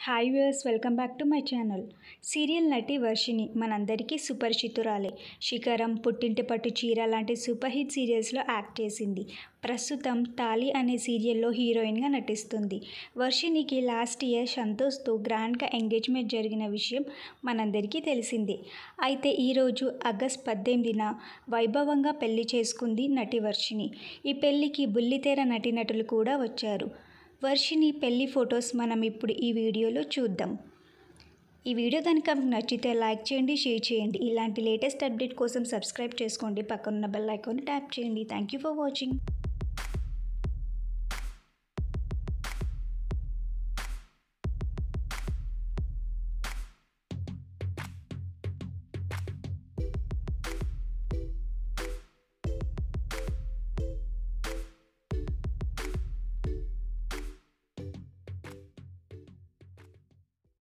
hi viewers welcome back to my channel serial నటి వర్షిని మనందరికీ సుపరిచితురాలే శిఖరం పుట్టింటి పట్టు చీర లాంటి సూపర్ హిట్ సీరియల్స్లో యాక్ట్ చేసింది ప్రస్తుతం తాలి అనే సీరియల్లో హీరోయిన్గా నటిస్తుంది వర్షినికి లాస్ట్ ఇయర్ సంతోష్తో గ్రాండ్గా ఎంగేజ్మెంట్ జరిగిన విషయం మనందరికీ తెలిసిందే అయితే ఈరోజు ఆగస్ట్ పద్దెనిమిదిన వైభవంగా పెళ్లి చేసుకుంది నటి వర్షిని ఈ పెళ్లికి బుల్లితెర నటీనటులు కూడా వచ్చారు వర్షిని పెళ్లి ఫొటోస్ మనం ఇప్పుడు ఈ వీడియోలో చూద్దాం ఈ వీడియో కనుక మీకు నచ్చితే లైక్ చేయండి షేర్ చేయండి ఇలాంటి లేటెస్ట్ అప్డేట్ కోసం సబ్స్క్రైబ్ చేసుకోండి పక్కనున్న బెల్ ఐకాన్ ట్యాప్ చేయండి థ్యాంక్ యూ ఫర్ వాచింగ్